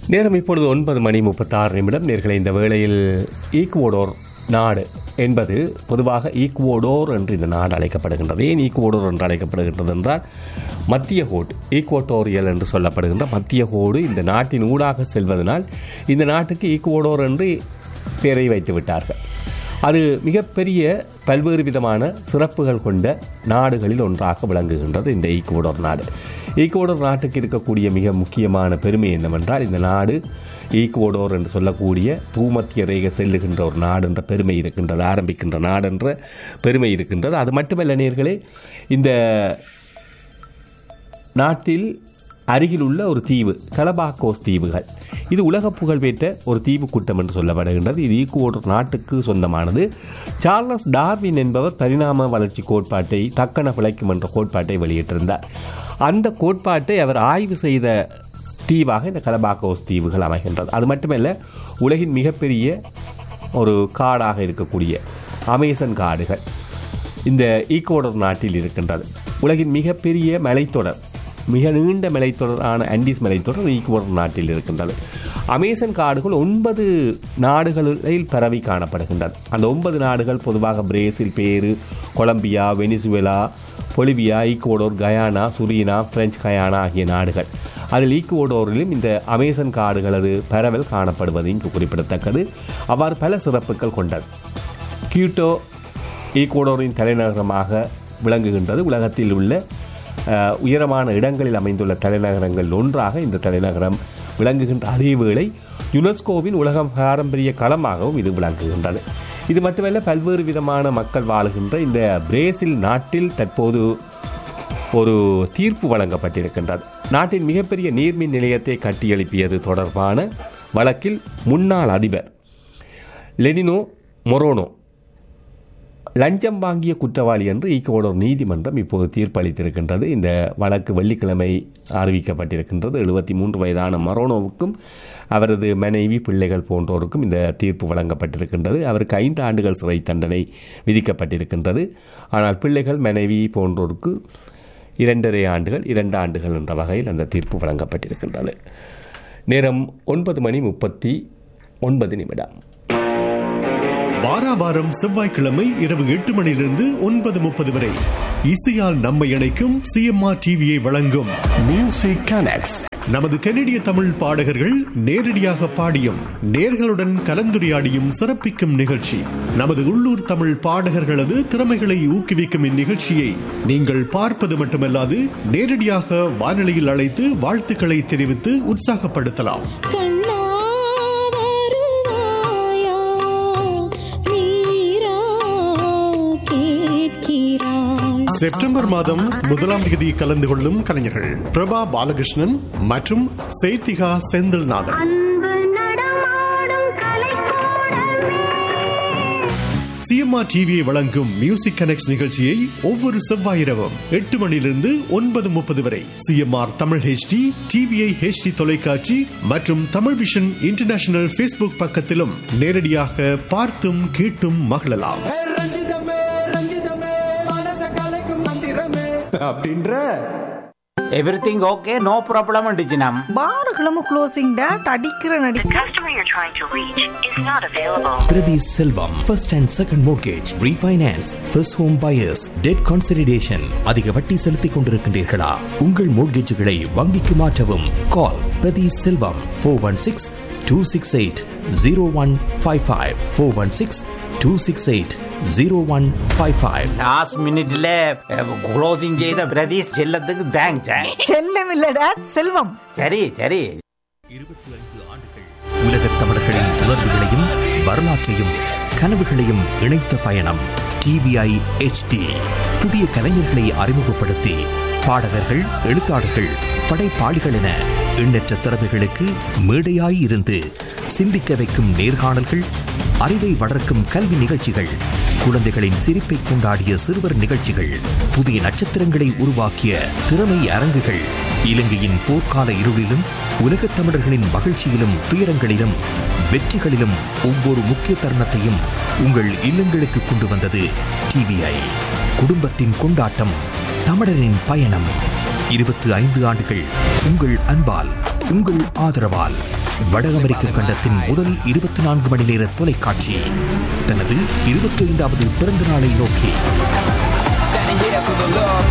நேரம் இப்பொழுது ஒன்பது மணி முப்பத்தாறு நிமிடம் நேர்களை இந்த வேளையில் ஈக்குவோடோர் நாடு என்பது பொதுவாக ஈக்குவோடோர் என்று இந்த நாடு அழைக்கப்படுகின்றது ஏன் ஈக்குவோடோர் என்று அழைக்கப்படுகின்றது என்றால் மத்திய கோடு ஈக்குவட்டோரியல் என்று சொல்லப்படுகின்ற மத்திய கோடு இந்த நாட்டின் ஊடாக செல்வதனால் இந்த நாட்டுக்கு ஈக்குவோடோர் என்று பெயரை வைத்து விட்டார்கள் அது மிகப்பெரிய பல்வேறு விதமான சிறப்புகள் கொண்ட நாடுகளில் ஒன்றாக விளங்குகின்றது இந்த ஈக்குவடோர் நாடு ஈக்குவடோர் நாட்டுக்கு இருக்கக்கூடிய மிக முக்கியமான பெருமை என்னவென்றால் இந்த நாடு ஈக்குவடோர் என்று சொல்லக்கூடிய பூமத்திய ரேகை செல்லுகின்ற ஒரு நாடு என்ற பெருமை இருக்கின்றது ஆரம்பிக்கின்ற நாடு என்ற பெருமை இருக்கின்றது அது மட்டுமல்ல நேர்களே இந்த நாட்டில் அருகில் உள்ள ஒரு தீவு கலபாக்கோஸ் தீவுகள் இது உலக புகழ்பெற்ற ஒரு தீவு கூட்டம் என்று சொல்லப்படுகின்றது இது ஈக்குவோடர் நாட்டுக்கு சொந்தமானது சார்லஸ் டார்வின் என்பவர் பரிணாம வளர்ச்சி கோட்பாட்டை தக்கன பிழைக்கும் என்ற கோட்பாட்டை வெளியிட்டிருந்தார் அந்த கோட்பாட்டை அவர் ஆய்வு செய்த தீவாக இந்த கலபாக்கோஸ் தீவுகள் அமைகின்றது அது மட்டுமல்ல உலகின் மிகப்பெரிய ஒரு காடாக இருக்கக்கூடிய அமேசன் காடுகள் இந்த ஈக்குவடர் நாட்டில் இருக்கின்றது உலகின் மிகப்பெரிய மலைத்தொடர் மிக நீண்ட மலைத்தொடரான ஆண்டிஸ் மலைத்தொடர் ஈக்குவடர் நாட்டில் இருக்கின்றது அமேசன் காடுகள் ஒன்பது நாடுகளில் பரவி காணப்படுகின்றது அந்த ஒன்பது நாடுகள் பொதுவாக Brazil Peru Colombia Venezuela Bolivia Ecuador Guyana Suriname French Guiana ஆகிய நாடுகள் அதில் ஈக்குவடோரிலும் இந்த அமேசன் காடுகளது பரவல் காணப்படுவது இங்கு குறிப்பிடத்தக்கது அவ்வாறு பல சிறப்புகள் கொண்டது கியூட்டோ ஈக்குவடோரின் தலைநகரமாக விளங்குகின்றது உலகத்தில் உள்ள அஹ், உயரமான இடங்களில் அமைந்துள்ள தலைநகரங்கள் ஒன்றாக இந்த தலைநகரம் விளங்குகின்ற அதேவேளை யுனெஸ்கோவின் உலக பாரம்பரிய களமாகவும் இது விளங்குகின்றது இது மட்டுமல்ல பல்வேறு விதமான மக்கள் வாழுகின்ற இந்த பிரேசில் நாட்டில் தற்போது ஒரு தீர்ப்பு வழங்கப்பட்டிருக்கின்றது நாட்டின் மிகப்பெரிய நீர்மின் நிலையத்தை கட்டியெழுப்பியது தொடர்பான வழக்கில் முன்னாள் அதிபர் லெனினோ மொரோனோ லஞ்சம் வாங்கிய குற்றவாளி என்று ஈக்குவடோர் நீதிமன்றம் இப்போது தீர்ப்பளித்திருக்கின்றது இந்த வழக்கு வெள்ளிக்கிழமை அறிவிக்கப்பட்டிருக்கின்றது எழுபத்தி மூன்று வயதான மரோனோவுக்கும் அவரது மனைவி பிள்ளைகள் போன்றோருக்கும் இந்த தீர்ப்பு வழங்கப்பட்டிருக்கின்றது அவருக்கு ஐந்து ஆண்டுகள் சிறை தண்டனை விதிக்கப்பட்டிருக்கின்றது ஆனால் பிள்ளைகள் மனைவி போன்றோருக்கு இரண்டரை ஆண்டுகள் இரண்டு ஆண்டுகள் என்ற வகையில் அந்த தீர்ப்பு வழங்கப்பட்டிருக்கின்றது நேரம் ஒன்பது மணி முப்பத்தி ஒன்பது நிமிடம் வாரா வாரம் செவ்வாய்க்கிழமை இரவு எட்டு மணியிலிருந்து ஒன்பது முப்பது வரை இசையால் நம்மை இணைக்கும் சிஎம்ஆர் டிவியை வழங்கும் Music Connects. நமது கனடிய தமிழ் பாடகர்கள் நேரடியாக பாடியும் நேர்களுடன் கலந்துரையாடியும் சிறப்பிக்கும் நிகழ்ச்சி நமது உள்ளூர் தமிழ் பாடகர்களது திறமைகளை ஊக்குவிக்கும் இந்நிகழ்ச்சியை நீங்கள் பார்ப்பது மட்டுமல்லாது நேரடியாக வானொலியில் அழைத்து வாழ்த்துக்களை தெரிவித்து உற்சாகப்படுத்தலாம் கண்ணா வருவாயா நீரா கேட்கிறாய் செப்டம்பர் மாதம் முதலாம் தேதி கலந்து கொள்ளும் கலைஞர்கள் பிரபா பாலகிருஷ்ணன் மற்றும் சேத்திகா செந்தில்நாதன் அன்பு நடமாடும் கலைக்கூடமே சிஎம்ஆர் டிவியை வழங்கும் மியூசிக் கனெக்ட் நிகழ்ச்சியை ஒவ்வொரு செவ்வாய் இரவும் எட்டு மணியிலிருந்து ஒன்பது முப்பது வரை சிஎம்ஆர் தமிழ் ஹெச்டி டிவிஐ ஹெச்டி தொலைக்காட்சி மற்றும் தமிழ் விஷன் இன்டர்நேஷனல் ஃபேஸ்புக் பக்கத்திலும் நேரடியாக பார்த்தும் கேட்டும் மகிழலாம் ஹே ரஞ்சிதமே ரஞ்சிதமே மனச கலைக்கும் மந்திரமே அப்படின்ற எவ்ரிதிங் ஓகே நோ ப்ராப்ளம் டிஜினம் பார்களும் க்ளோசிங் டேட் அடிக்கிற நடி The customer you're trying to reach is not available. Priti Selvam, first and second mortgage, refinance, first home buyers, debt consolidation. அதிக வட்டி செலுத்திக் கொண்டிருக்கின்றீர்களா உங்கள் மோட்கேஜுகளை வங்கிக்கு மாற்றவும் கால் பிரதி செல்வம் four one six two six eight zero one five five four one six two six eight zero one five five last மினிட்ல closing செய்த பிரதீஷ் செல்லத்துக்கு தேங்க்ஸ் செல்லம் இல்ல டேட் செல்வம் சரி சரி இருபத்தி ஐந்து ஆண்டுகள் உலகத் தமிழர்களின் உணர்வுகளையும் வரலாற்றையும் கனவுகளையும் இணைத்த பயணம் டிவிஐ HD புதிய கலைஞர்களை அறிமுகப்படுத்தி பாடகர்கள் எழுத்தாளர்கள் படைப்பாளிகள் என எண்ணற்ற திறமைகளுக்கு மேடையாய் இருந்து சிந்திக்க வைக்கும் நேர்காணல்கள் அறிவை வளர்க்கும் கல்வி நிகழ்ச்சிகள் குழந்தைகளின் சிரிப்பை கொண்டாடிய சிறுவர் நிகழ்ச்சிகள் புதிய நட்சத்திரங்களை உருவாக்கிய திறமை அரங்குகள் இலங்கையின் போர்க்கால இருளிலும் உலகத் தமிழர்களின் மகிழ்ச்சியிலும் துயரங்களிலும் வெற்றிகளிலும் ஒவ்வொரு முக்கிய தருணத்தையும் உங்கள் இல்லங்களுக்கு கொண்டு வந்தது டிவிஐ குடும்பத்தின் கொண்டாட்டம் தமிழரின் பயணம் இருபத்தி ஐந்து ஆண்டுகள் உங்கள் அன்பால் உங்கள் ஆதரவால் வட அமெரிக்க கண்டத்தின் முதல் இருபத்தி நான்கு மணி நேர தொலைக்காட்சி தனது இருபத்தி ஐந்தாவது பிறந்த நாளை நோக்கி Standing here for the love